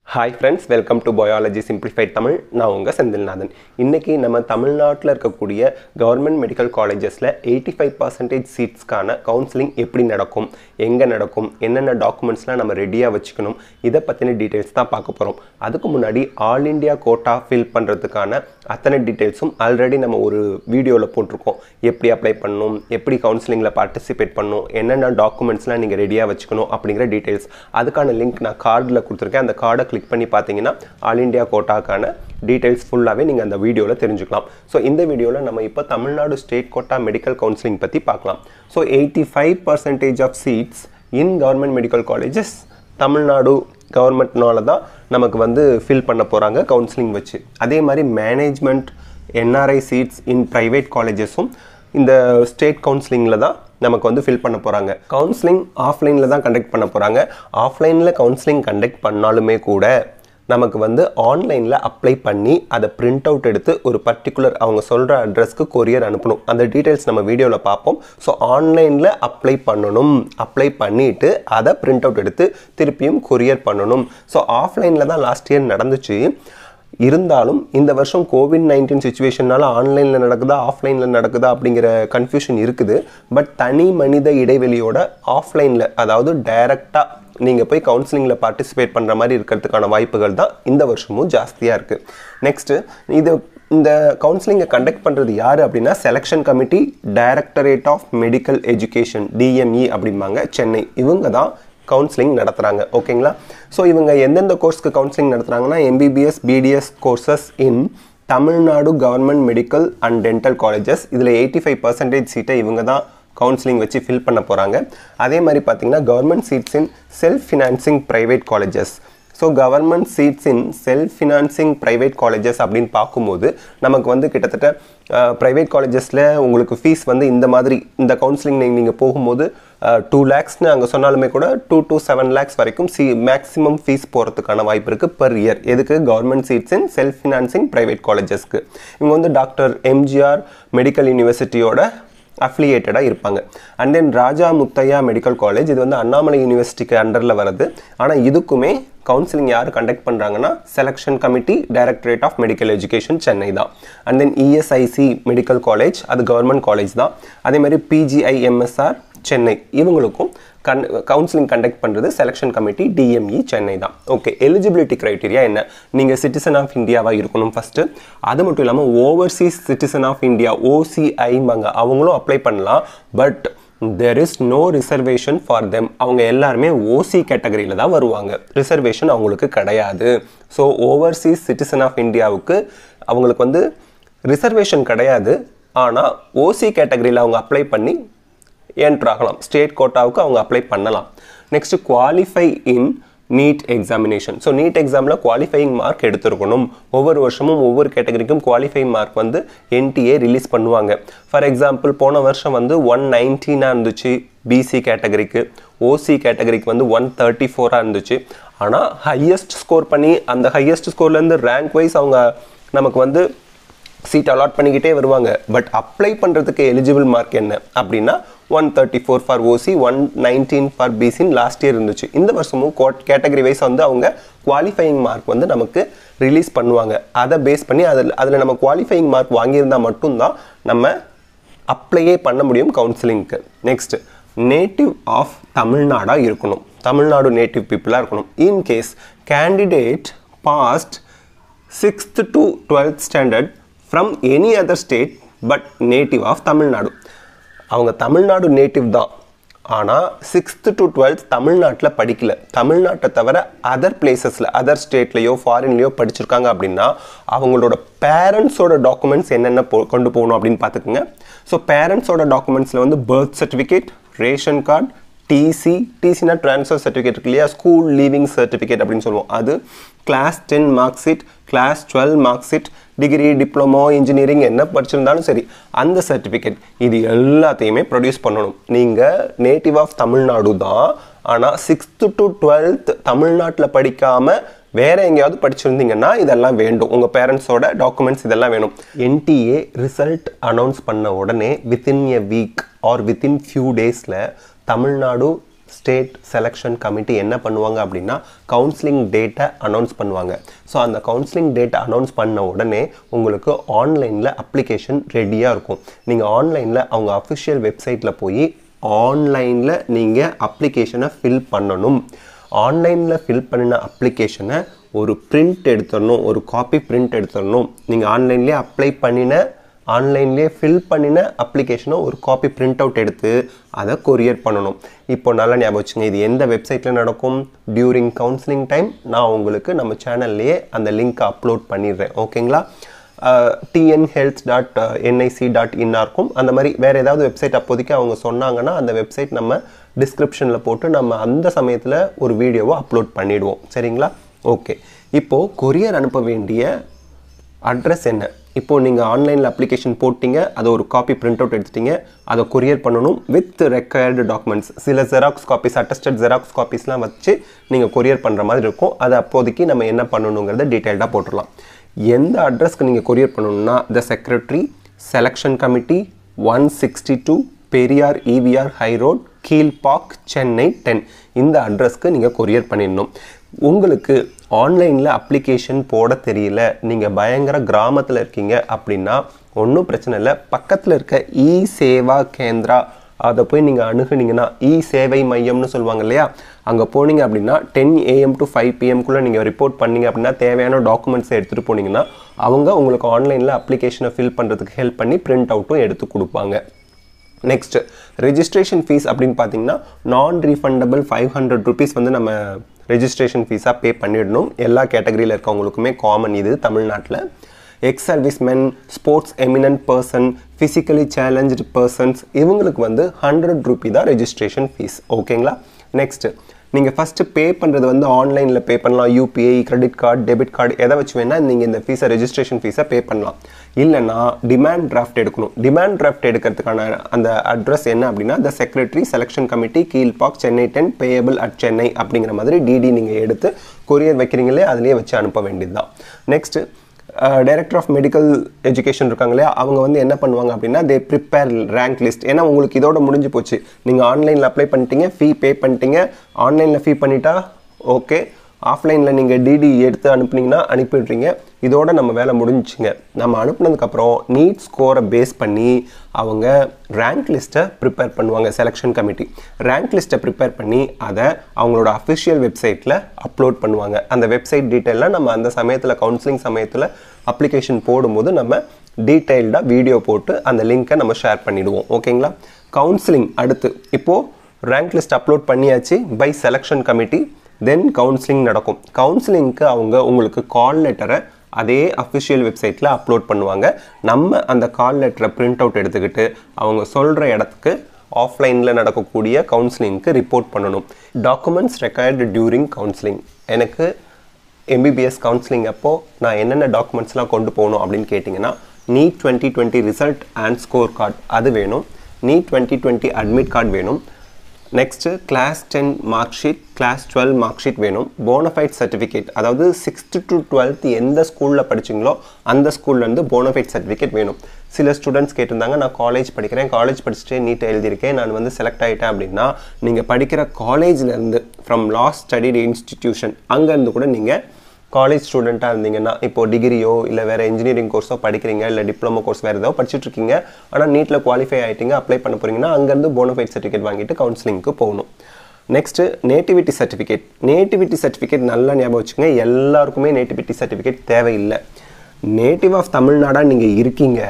hi friends welcome to biology simplified Tamil நான் உங்கள் செந்தில்நாதன் இன்றைக்கி நம்ம தமிழ்நாட்டில் இருக்கக்கூடிய கவர்மெண்ட் மெடிக்கல் காலேஜஸில் எயிட்டி ஃபைவ் பர்சன்டேஜ் சீட்ஸ்க்கான கவுன்சிலிங் எப்படி நடக்கும் எங்கே நடக்கும் என்னென்ன டாக்குமெண்ட்ஸ்லாம் நம்ம ரெடியாக வச்சுக்கணும் இதை பற்றின டீட்டெயில்ஸ் தான் பார்க்க போகிறோம் அதுக்கு முன்னாடி ஆல் இண்டியா கோட்டா ஃபில் பண்ணுறதுக்கான அத்தனை டீட்டெயில்ஸும் ஆல்ரெடி நம்ம ஒரு வீடியோவில் போட்டிருக்கோம் எப்படி அப்ளை பண்ணணும் எப்படி கவுன்சிலிங்கில் பார்ட்டிசிபேட் பண்ணணும் என்னென்ன டாக்குமெண்ட்ஸ்லாம் நீங்கள் ரெடியாக வச்சுக்கணும் அப்படிங்கிற டீட்டெயில்ஸ் அதுக்கான லிங்க் நான் கார்டில் கொடுத்துருக்கேன் அந்த கார்டை கிளிக் பண்ணி பார்த்தீங்கன்னா ஆல் இண்டியா கோட்டாக்கான டீட்டெயில்ஸ் ஃபுல்லாகவே நீங்கள் அந்த வீடியோவில் தெரிஞ்சுக்கலாம் ஸோ இந்த வீடியோவில் நம்ம இப்போ Tamil Nadu state quota medical counselling பற்றி பார்க்கலாம் so eighty five percentage of seats in government medical colleges Tamil Nadu கவர்மெண்ட்னால தான் நமக்கு வந்து ஃபில் பண்ண போகிறாங்க கவுன்சிலிங் வச்சு அதே மாதிரி management NRI seats in private காலேஜஸும் இந்த ஸ்டேட் கவுன்சிலிங்கில் தான் நமக்கு வந்து ஃபில் பண்ண போகிறாங்க கவுன்சிலிங் ஆஃப்லைனில் தான் கண்டக்ட் பண்ண போகிறாங்க ஆஃப்லைனில் கவுன்சிலிங் கண்டக்ட் பண்ணாலுமே கூட நமக்கு வந்து ஆன்லைனில் அப்ளை பண்ணி அதை பிரிண்ட் அவுட் எடுத்து ஒரு பர்டிகுலர் அவங்க சொல்கிற அட்ரஸ்க்கு கொரியர் அனுப்பணும் அந்த டீட்டெயில்ஸ் நம்ம வீடியோவில் பார்ப்போம் ஸோ ஆன்லைனில் அப்ளை பண்ணணும் அப்ளை பண்ணிவிட்டு அதை பிரிண்ட் அவுட் எடுத்து திருப்பியும் கொரியர் பண்ணணும் ஸோ ஆஃப்லைனில் தான் லாஸ்ட் இயர் நடந்துச்சு இருந்தாலும் இந்த வருஷம் கோவிட் நைன்டீன் சுச்சுவேஷனால ஆன்லைனில் நடக்குதா ஆஃப்லைனில் நடக்குதா அப்படிங்கிற கன்ஃபியூஷன் இருக்குது பட் தனி மனித இடைவெளியோட ஆஃப்லைனில் அதாவது டைரெக்டாக நீங்கள் போய் கவுன்சிலிங்கில் பார்ட்டிசிபேட் பண்ணுற மாதிரி இருக்கிறதுக்கான வாய்ப்புகள் தான் இந்த வருஷமும் ஜாஸ்தியாக இருக்குது நெக்ஸ்ட்டு இது இந்த கவுன்சிலிங்கை கண்டக்ட் பண்ணுறது யார் அப்படின்னா selection committee directorate of medical education DME அப்படிம்பாங்க சென்னை இவங்க தான் கவுன்சிலிங் நடத்துகிறாங்க ஓகேங்களா ஸோ இவங்க எந்தெந்த கோர்ஸ்க்கு கவுன்சிலிங் நடத்துகிறாங்கன்னா MBBS BDS courses in Tamil Nadu government medical and dental colleges இதில் எயிட்டி ஃபைவ் பர்சன்டேஜ் சீட்டை இவங்க தான் கவுன்சிலிங் வச்சு ஃபில் பண்ண போகிறாங்க அதே மாதிரி பார்த்தீங்கன்னா government seats in self financing private colleges so government seats in self financing private colleges அப்படின்னு பார்க்கும்போது நமக்கு வந்து கிட்டத்தட்ட ப்ரைவேட் காலேஜஸில் உங்களுக்கு ஃபீஸ் வந்து இந்த மாதிரி இந்த கவுன்சிலிங் நீங்கள் போகும்போது டூ லேக்ஸ்னு அங்கே சொன்னாலுமே கூட டூ டு செவன் லேக்ஸ் வரைக்கும் சி மேக்ஸிமம் ஃபீஸ் போகிறதுக்கான வாய்ப்பு இருக்குது பர் இயர் எதுக்கு government seats in self financing private காலேஜஸ்க்கு இவங்க வந்து டாக்டர் எம்ஜிஆர் மெடிக்கல் யூனிவர்சிட்டியோட அஃபிலியேட்டடாக இருப்பாங்க and then Raja Muthiah medical college இது வந்து அண்ணாமலை யூனிவர்சிட்டிக்கு அண்டரில் வருது ஆனால் இதுக்குமே கவுன்சிலிங் யார் கண்டக்ட் பண்ணுறாங்கன்னா selection committee directorate of medical education Chennai தான் and then ESIC medical college அது கவர்மெண்ட் காலேஜ் தான் அதே மாதிரி பிஜிஐஎம்எஸ்ஆர் சென்னை இவங்களுக்கும் கன் கவுன்சிலிங் கண்டக்ட் பண்ணுறது செலெக்ஷன் கமிட்டி டிஎம்இ சென்னை தான் ஓகே எலிஜிபிலிட்டி க்ரைட்டீரியா என்ன நீங்கள் சிட்டிசன் ஆஃப் இந்தியாவாக இருக்கணும் ஃபஸ்ட்டு அது மட்டும் இல்லாமல் ஓவர்சீஸ் சிட்டிசன் ஆஃப் இந்தியா ஓசிஐம்பாங்க அவங்களும் அப்ளை பண்ணலாம் but there is no reservation for them அவங்க எல்லாருமே ஓசி கேட்டகரியில் தான் வருவாங்க ரிசர்வேஷன் அவங்களுக்கு கிடையாது ஸோ ஓவர்சீஸ் சிட்டிசன் ஆஃப் இந்தியாவுக்கு அவங்களுக்கு வந்து ரிசர்வேஷன் கிடையாது ஆனால் ஓசி கேட்டகரியில் அவங்க அப்ளை பண்ணி என்ட்ரு ஆகலாம் ஸ்டேட் கோட்டாவுக்கு அவங்க அப்ளை பண்ணலாம் next qualify in NEET examination so NEET எக்ஸாமில் குவாலிஃபையிங் மார்க் எடுத்திருக்கணும் ஒவ்வொரு வருஷமும் ஒவ்வொரு கேட்டகரிக்கும் குவாலிஃபைங் மார்க் வந்து என்டிஏ ரிலீஸ் பண்ணுவாங்க ஃபார் எக்ஸாம்பிள் போன வருஷம் வந்து ஒன் நைன்டீனாக இருந்துச்சு பிசி கேட்டகரிக்கு ஓசி கேட்டகரிக்கு வந்து ஒன் தேர்ட்டி ஃபோராக இருந்துச்சு ஆனால் ஹையஸ்ட் ஸ்கோர் பண்ணி அந்த ஹையஸ்ட் ஸ்கோர்லேருந்து ரேங்க் வைஸ் அவங்க நமக்கு வந்து சீட் அலாட் பண்ணிக்கிட்டே வருவாங்க பட் அப்ளை பண்ணுறதுக்கு எலிஜிபிள் மார்க் என்ன அப்படின்னா one thirty four for OC one nineteen for பிசின்னு லாஸ்ட் இயர் இருந்துச்சு இந்த வருஷமும் கோட் கேட்டகரி வைஸ் வந்து அவங்க குவாலிஃபையிங் மார்க் வந்து நமக்கு ரிலீஸ் பண்ணுவாங்க அதை பேஸ் பண்ணி அதில் அதில் நம்ம குவாலிஃபையிங் மார்க் வாங்கியிருந்தால் மட்டும்தான் நம்ம அப்ளையே பண்ண முடியும் கவுன்சிலிங்க்கு நெக்ஸ்ட் நேட்டிவ் ஆஃப் தமிழ்நாடாக இருக்கணும் தமிழ்நாடு நேட்டிவ் பீப்புளாக இருக்கணும் in case candidate passed sixth to twelfth standard from any other state but native of Tamil Nadu அவங்க தமிழ்நாடு நேட்டிவ் தான் ஆனால் சிக்ஸ்த்து டு டுவெல்த் தமிழ்நாட்டில் படிக்கல தமிழ்நாட்டை தவிர அதர் பிளேசஸில் அதர் ஸ்டேட்லேயோ ஃபாரின்லேயோ படிச்சிருக்காங்க அப்படின்னா அவங்களோட பேரண்ட்ஸோட டாக்குமெண்ட்ஸ் என்னென்ன போ கொண்டு போகணும் அப்படின்னு பார்த்துக்குங்க ஸோ பேரண்ட்ஸோட டாக்குமெண்ட்ஸில் வந்து birth certificate ration card TC டிசினா ட்ரான்ஸ்ஃபர் சர்டிஃபிகேட் இருக்கு இல்லையா ஸ்கூல் லீவிங் சர்டிஃபிகேட் அப்படின்னு சொல்லுவோம் அது class ten mark sheet class twelve mark sheet degree diploma engineering என்ன படிச்சிருந்தாலும் சரி அந்த சர்டிஃபிகேட் இது எல்லாத்தையுமே ப்ரொடியூஸ் பண்ணணும் நீங்கள் நேட்டிவ் ஆஃப் தமிழ்நாடு தான் ஆனால் சிக்ஸ்த்து டு டுவெல்த் தமிழ்நாட்டில் படிக்காமல் வேற எங்கேயாவது படிச்சிருந்தீங்கன்னா இதெல்லாம் வேண்டும் உங்கள் பேரண்ட்ஸோட டாக்குமெண்ட்ஸ் இதெல்லாம் வேணும் என்டிஏ ரிசல்ட் அனௌன்ஸ் பண்ண உடனே within a week or within few டேஸில் தமிழ்நாடு ஸ்டேட் செலெக்ஷன் கமிட்டி என்ன பண்ணுவாங்க அப்படின்னா கவுன்சிலிங் டேட்டை அனௌன்ஸ் பண்ணுவாங்க ஸோ அந்த கவுன்சிலிங் டேட்டை அனௌன்ஸ் பண்ண உடனே உங்களுக்கு ஆன்லைனில் அப்ளிகேஷன் ரெடியாக இருக்கும் நீங்கள் ஆன்லைனில் அவங்க அஃபிஷியல் வெப்சைட்டில் போய் ஆன்லைனில் நீங்கள் அப்ளிகேஷனை ஃபில் பண்ணணும் ஆன்லைனில் ஃபில் பண்ணின அப்ளிகேஷனை ஒரு பிரிண்ட் எடுத்துடணும் ஒரு காப்பி பிரிண்ட் எடுத்துடணும் நீங்கள் ஆன்லைன்லேயே அப்ளை பண்ணின ஆன்லைன்லேயே ஃபில் பண்ணின அப்ளிகேஷனை ஒரு காப்பி பிரிண்ட் அவுட் எடுத்து அதை கொரியர் பண்ணணும் இப்போ நல்லா ஞாபகம் வச்சுங்க இது எந்த வெப்சைட்டில் நடக்கும் டியூரிங் கவுன்சிலிங் டைம் நான் உங்களுக்கு நம்ம சேனல்லையே அந்த லிங்க்கை அப்லோட் பண்ணிடுறேன் ஓகேங்களா TN health dot NIC dot இன்னாக இருக்கும் அந்த மாதிரி வேறு ஏதாவது வெப்சைட் அப்போதைக்கு அவங்க சொன்னாங்கன்னா அந்த வெப்சைட் நம்ம டிஸ்கிரிப்ஷனில் போட்டு நம்ம அந்த சமயத்தில் ஒரு வீடியோவை அப்லோட் பண்ணிடுவோம் சரிங்களா ஓகே இப்போது கொரியர் அனுப்ப வேண்டிய அட்ரஸ் என்ன இப்போது நீங்கள் ஆன்லைனில் அப்ளிகேஷன் போட்டிங்க அதை ஒரு காப்பி பிரிண்ட் அவுட் எடுத்துட்டீங்க அதை கொரியர் பண்ணணும் வித் ரெக்வயர்டு டாக்குமெண்ட்ஸ் சில ஜெராக்ஸ் காப்பீஸ் அட்டஸ்டட் ஜெராக்ஸ் காப்பீஸ்லாம் வச்சு நீங்கள் கொரியர் பண்ணுற மாதிரி இருக்கும் அதை அப்போதைக்கு நம்ம என்ன பண்ணணுங்கிறத டீட்டெயில்டாக போட்டுடலாம் எந்த அட்ரஸ்க்கு நீங்கள் கொரியர் பண்ணணும்னா the secretary selection committee one sixty two Periyar EVR high road Kilpauk Chennai ten இந்த அட்ரஸ்க்கு நீங்கள் கொரியர் பண்ணிடணும் உங்களுக்கு ஆன்லைனில் அப்ளிகேஷன் போட தெரியல நீங்கள் பயங்கர கிராமத்தில் இருக்கீங்க அப்படின்னா ஒன்றும் பிரச்சனை இல்லை பக்கத்தில் இருக்க இ சேவா கேந்திரா அதை போய் நீங்கள் அணுகுனீங்கன்னா இ சேவை மையம்னு சொல்லுவாங்க இல்லையா அங்கே போனீங்க அப்படின்னா டென் ஏஎம் டு ஃபைவ் பிஎம்குள்ளே நீங்கள் ரிப்போர்ட் பண்ணீங்க அப்படின்னா தேவையான டாக்குமெண்ட்ஸை எடுத்துகிட்டு போனீங்கன்னா அவங்க உங்களுக்கு ஆன்லைனில் அப்ளிகேஷனை ஃபில் பண்ணுறதுக்கு ஹெல்ப் பண்ணி பிரிண்ட் அவுட்டும் எடுத்து கொடுப்பாங்க நெக்ஸ்ட் ரெஜிஸ்ட்ரேஷன் ஃபீஸ் அப்படின்னு பார்த்தீங்கன்னா நான் ரீஃபண்டபிள் ஃபைவ் ஹண்ட்ரட் ருபீஸ் வந்து நம்ம ரெஜிஸ்ட்ரேஷன் ஃபீஸாக பே பண்ணிடணும் எல்லா கேட்டகரியில் இருக்கவங்களுக்குமே காமன் இது தமிழ்நாட்டில் ex servicemen sports eminent person physically challenge persons இவங்களுக்கு வந்து ஹண்ட்ரட் ருபி தான் ரெஜிஸ்ட்ரேஷன் ஃபீஸ் ஓகேங்களா நெக்ஸ்ட்டு நீங்கள் ஃபஸ்ட்டு பே பண்ணுறது வந்து ஆன்லைனில் பே பண்ணலாம் UPI credit card debit card எதை வச்சு வேணால் நீங்கள் இந்த ஃபீஸை ரெஜிஸ்ட்ரேஷன் ஃபீஸை பே பண்ணலாம் இல்லைனா டிமாண்ட் டிராஃப்ட் எடுக்கணும் டிமாண்ட் டிராஃப்ட் எடுக்கிறதுக்கான அந்த அட்ரஸ் என்ன அப்படின்னா the secretary selection committee Kilpauk Chennai ten payable at Chennai அப்படிங்கிற மாதிரி டிடி நீங்கள் எடுத்து கொரியர் வைக்கிறீங்களே அதுலேயே வச்சு அனுப்ப வேண்டியது தான் next director of medical education இருக்காங்க இல்லையா அவங்க வந்து என்ன பண்ணுவாங்க அப்படின்னா தே ப்ரிப்பேர் ரேங்க் லிஸ்ட் ஏன்னா உங்களுக்கு இதோட முடிஞ்சு போச்சு நீங்கள் ஆன்லைனில் அப்ளை பண்ணிட்டீங்க ஃபீ பே பண்ணிட்டீங்க ஆன்லைனில் ஃபீ பண்ணிட்டா ஓகே ஆஃப்லைனில் நீங்கள் டிடி எடுத்து அனுப்புனீங்கன்னா அனுப்பிடுறீங்க இதோட நம்ம வேலை முடிஞ்சுச்சுங்க நம்ம அனுப்புனதுக்கப்புறம் நீட் ஸ்கோரை பேஸ் பண்ணி அவங்க ரேங்க் லிஸ்ட்டை ப்ரிப்பேர் பண்ணுவாங்க செலெக்ஷன் கமிட்டி ரேங்க் லிஸ்ட்டை ப்ரிப்பேர் பண்ணி அதை அவங்களோட அஃபிஷியல் வெப்சைட்டில் அப்லோட் பண்ணுவாங்க அந்த வெப்சைட் டீட்டெயிலாம் நம்ம அந்த சமயத்தில் கவுன்சிலிங் சமயத்தில் அப்ளிகேஷன் போடும்போது நம்ம டீட்டெயில்டாக வீடியோ போட்டு அந்த லிங்க்கை நம்ம ஷேர் பண்ணிடுவோம் ஓகேங்களா கவுன்சிலிங் அடுத்து இப்போது ரேங்க் லிஸ்ட் அப்லோட் பண்ணியாச்சு by selection committee then counselling நடக்கும் கவுன்சிலிங்க்கு அவங்க உங்களுக்கு கால் லெட்டரை அதே அஃபிஷியல் வெப்சைட்டில் அப்லோட் பண்ணுவாங்க நம்ம அந்த கால் லெட்டரை பிரிண்ட் அவுட் எடுத்துக்கிட்டு அவங்க சொல்கிற இடத்துக்கு ஆஃப்லைனில் நடக்கக்கூடிய கவுன்சிலிங்க்கு ரிப்போர்ட் பண்ணணும் டாக்குமெண்ட்ஸ் ரெக்வயர்டு டியூரிங் கவுன்சிலிங் எனக்கு எம்பிபிஎஸ் கவுன்சிலிங் அப்போ நான் என்னென்ன டாக்குமெண்ட்ஸ்லாம் கொண்டு போகணும் அப்படின்னு கேட்டிங்கன்னா NEET twenty twenty result and score card அது வேணும் NEET twenty twenty admit card வேணும் next class ten mark sheet class twelve mark sheet வேணும் போனஃபைட் சர்டிஃபிகேட் அதாவது சிக்ஸ்த்து டு டுவெல்த் எந்த ஸ்கூலில் படிச்சிங்களோ அந்த ஸ்கூல்லேருந்து போனஃபைட் சர்டிஃபிகேட் வேணும் சில ஸ்டூடெண்ட்ஸ் கேட்டிருந்தாங்க நான் காலேஜ் படிக்கிறேன் காலேஜ் படிச்சுட்டு நீட் எழுதியிருக்கேன் நான் வந்து செலக்ட் ஆகிட்டேன் அப்படின்னா நீங்கள் படிக்கிற காலேஜ்லேருந்து ஃப்ரம் லாஸ்ட் ஸ்டடிட் இன்ஸ்டிடியூஷன் அங்கேருந்து கூட நீங்கள் காலேஜ் ஸ்டூடெண்ட்டாக இருந்தீங்கன்னா இப்போ டிகிரியோ இல்லை வேறு இன்ஜினியரிங் கோர்ஸோ படிக்கிறீங்க இல்லை டிப்ளமோ கோர்ஸ் வேறு ஏதோ படிச்சுட்டு இருக்கீங்க ஆனால் நீட்டில் குவாலிஃபை ஆகிட்டீங்க அப்ளை பண்ண போகிறீங்கன்னா அங்கேருந்து போனோஃபைட் சர்டிஃபிகேட் வாங்கிட்டு கவுன்சிலிங்க்கு போகணும் next nativity certificate nativity certificate நல்லா ஞாபகம் வச்சுங்க எல்லாருக்குமே நேட்டிவிட்டி சர்டிஃபிகேட் தேவையில்லை நேட்டிவ் ஆஃப் தமிழ்நாடா நீங்கள் இருக்கீங்க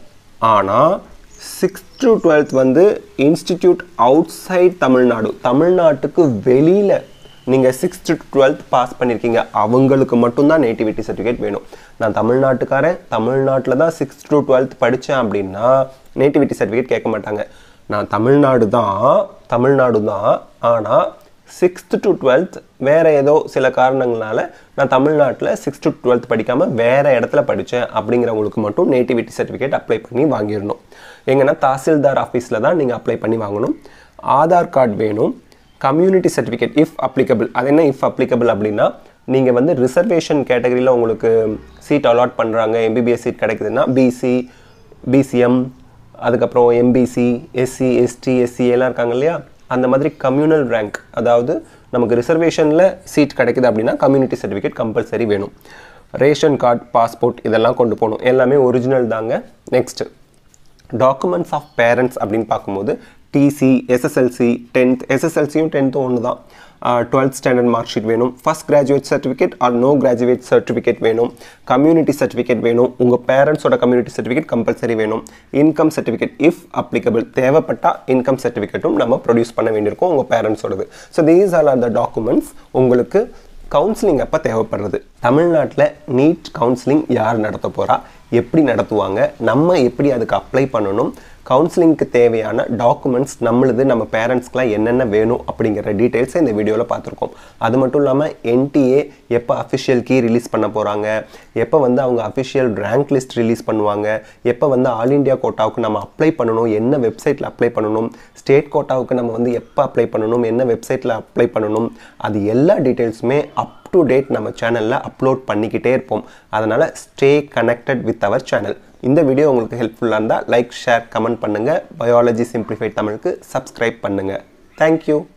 ஆனால் சிக்ஸ்த் டு டுவெல்த் வந்து இன்ஸ்டிடியூட் அவுட் சைட் தமிழ்நாடு தமிழ்நாட்டுக்கு வெளியில் நீங்கள் சிக்ஸ்த் டு டுவெல்த் பாஸ் பண்ணியிருக்கீங்க அவங்களுக்கு மட்டும்தான் நேட்டிவிட்டி சர்டிஃபிகேட் வேணும் நான் தமிழ்நாட்டுக்காரன் தமிழ்நாட்டில் தான் சிக்ஸ்த் டு டுவெல்த் படித்தேன் அப்படின்னா நேட்டிவிட்டி சர்டிஃபிகேட் கேட்க மாட்டாங்க நான் தமிழ்நாடு தான் தமிழ்நாடு தான் ஆனால் சிக்ஸ்த் டு டுவெல்த் வேறு ஏதோ சில காரணங்களால நான் தமிழ்நாட்டில் சிக்ஸ்த் டு டுவெல்த் படிக்காமல் வேறு இடத்துல படித்தேன் அப்படிங்கிறவங்களுக்கு மட்டும் நேட்டிவிட்டி சர்டிஃபிகேட் அப்ளை பண்ணி வாங்கிடணும் எங்கன்னா தாசில்தார் ஆஃபீஸில் தான் நீங்கள் அப்ளை பண்ணி வாங்கணும் ஆதார் கார்டு வேணும் கம்யூனிட்டி சர்டிஃபிகேட் இஃப் அப்ளிகபிள் அது என்ன இஃப் அப்ளிகபிள் அப்படின்னா நீங்கள் வந்து ரிசர்வேஷன் கேட்டகரியில் உங்களுக்கு சீட் அலாட் பண்ணுறாங்க எம்பிபிஎஸ் சீட் கிடைக்குதுன்னா பிசி பிசிஎம் அதுக்கப்புறம் எம்பிசி எஸ்சி எஸ்டி எஸ்சி எல்லாம் இருக்காங்க இல்லையா அந்த மாதிரி கம்யூனல் ரேங்க் அதாவது நமக்கு ரிசர்வேஷனில் சீட் கிடைக்குது அப்படின்னா கம்யூனிட்டி சர்டிஃபிகேட் கம்பல்சரி வேணும் ரேஷன் கார்டு பாஸ்போர்ட் இதெல்லாம் கொண்டு போகணும் எல்லாமே ஒரிஜினல் தாங்க நெக்ஸ்ட்டு டாக்குமெண்ட்ஸ் ஆஃப் பேரண்ட்ஸ் அப்படின்னு பார்க்கும்போது டிசி எஸ்எஸ்எல்சி டென்த் எஸ்எஸ்எல்சியும் டென்த்தும் ஒன்று தான் டுவெல்த் ஸ்டாண்டர்ட் மார்க் ஷீட் வேணும் first graduate certificate or no graduate certificate வேணும் கம்யூனிட்டி சர்டிஃபிகேட் வேணும் உங்கள் பேரண்ட்ஸோட கம்யூனிட்டி சர்டிஃபிகேட் கம்பல்சரி வேணும் இன்கம் சர்டிஃபிகேட் இஃப் அப்ளிகபிள் தேவைப்பட்டால் இன்கம் சர்டிஃபிகேட்டும் நம்ம ப்ரொடியூஸ் பண்ண வேண்டியிருக்கும் உங்கள் பேரண்ட்ஸோடது so these are are the documents உங்களுக்கு கவுன்சிலிங் அப்போ தேவைப்படுறது தமிழ்நாட்டில் நீட் கவுன்சிலிங் யார் நடத்த போகிறா எப்படி நடத்துவாங்க நம்ம எப்படி அதுக்கு அப்ளை பண்ணணும் கவுன்சிலிங்க்கு தேவையான டாக்குமெண்ட்ஸ் நம்மளுது நம்ம பேரண்ட்ஸ்க்குலாம் என்னென்ன வேணும் அப்படிங்கிற டீட்டெயில்ஸை இந்த வீடியோவில் பார்த்துருக்கோம் அது மட்டும் இல்லாமல் என்டிஏ எப்போ அஃபிஷியல் கீ ரிலீஸ் பண்ண போகிறாங்க எப்போ வந்து அவங்க அஃபிஷியல் ரேங்க் லிஸ்ட் ரிலீஸ் பண்ணுவாங்க எப்போ வந்து ஆல் இண்டியா கோட்டாவுக்கு நம்ம அப்ளை பண்ணணும் என்ன வெப்சைட்டில் அப்ளை பண்ணணும் ஸ்டேட் கோட்டாவுக்கு நம்ம வந்து எப்போ அப்ளை பண்ணணும் என்ன வெப்சைட்டில் அப்ளை பண்ணணும் அது எல்லா டீட்டெயில்ஸுமே அப் டு டேட் நம்ம சேனலில் அப்லோட் பண்ணிக்கிட்டே இருப்போம் அதனால் stay connected with our channel இந்த வீடியோ உங்களுக்கு ஹெல்ப்ஃபுல்லாக இருந்தால் லைக் ஷேர் கமெண்ட் பண்ணுங்கள் பயாலஜி சிம்பிளிஃபைட் தமிழுக்கு சப்ஸ்கிரைப் பண்ணுங்கள் தேங்க்யூ